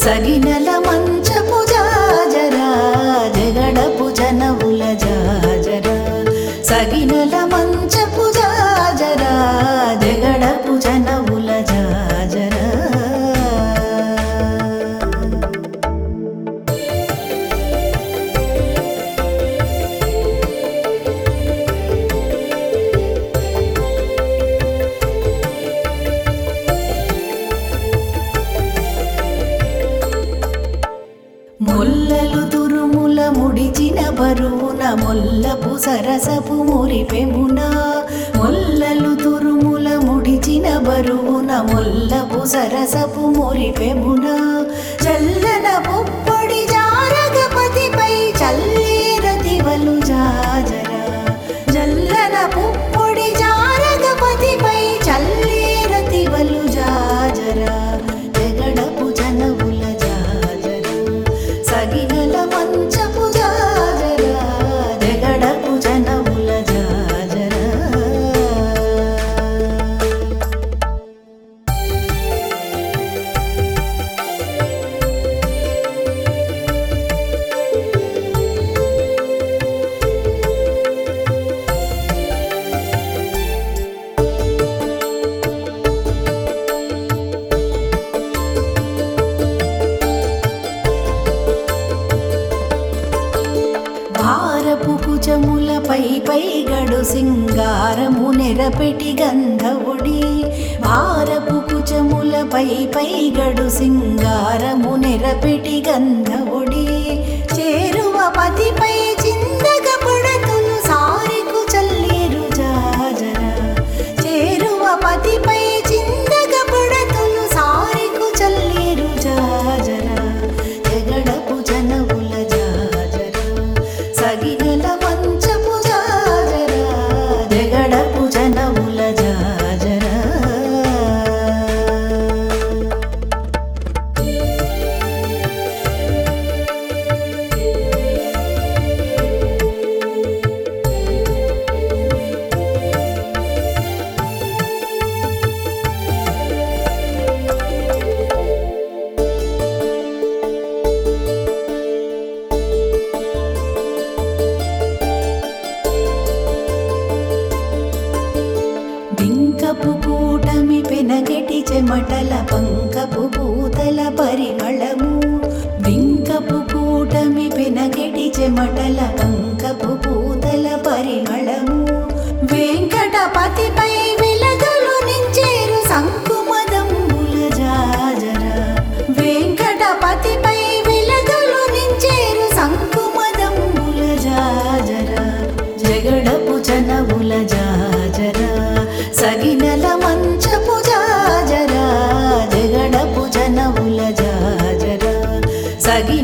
సగినల మంచపు జాజరా జగడపు జనవుల జాజరా సగినల మంచపు జాజరా జగడపు జనవుల జాజరా మొల్లలు తురుముల ముడిచిన బరువున మొల్లపు సరసపు మురిపెమున మొల్లలు తురుముల ముడిచిన బరువున మొల్లపు సరసపు మురిపెమున చల్లన పుప్పొడి జారగపతిపై చల్లేరతివలు జాజరా జల్లన పుప్పొడి జారగపతిపై చల్లేరతివలు జాజరా జగడపు జనవుల జాజరా సగినల మంచపు జాజరా జగడపు జనవుల జాజరా భారపు కుచములపై పై గడు సింగారము నెరపెటి గంధవుడి భారపు కుచములపై పై గడు సింగారము నెరపెటి గంధవుడి చేరువ పతిపై చిందగ పడతులు సారికు చల్లేరు జాజరా చేరువ పతిపై చిందగ పడతులు సారికు చల్లేరు జాజరా జగడపు జనవుల జాజరా సగిగల మంచపు జాజరా జగడపు జనవుల జాజరా బింకపు కూటమి పెనగెటి చెమటల పంకపు పూతల పరిమళము బింకపు కూటమి పెనగెటి చెమటల పంకపు పూతల పరిమళము వెంకటపతిపై వెలగలు నించేరు సంకుమదంబుల జాజరా వెంకటపతిపై వెలగలు నించేరు సంకుమదంబుల జాజరా జగడపు జనవుల జాజరా సగినల మంచపు జాజరా జగడపు జనవుల జాజరా సగి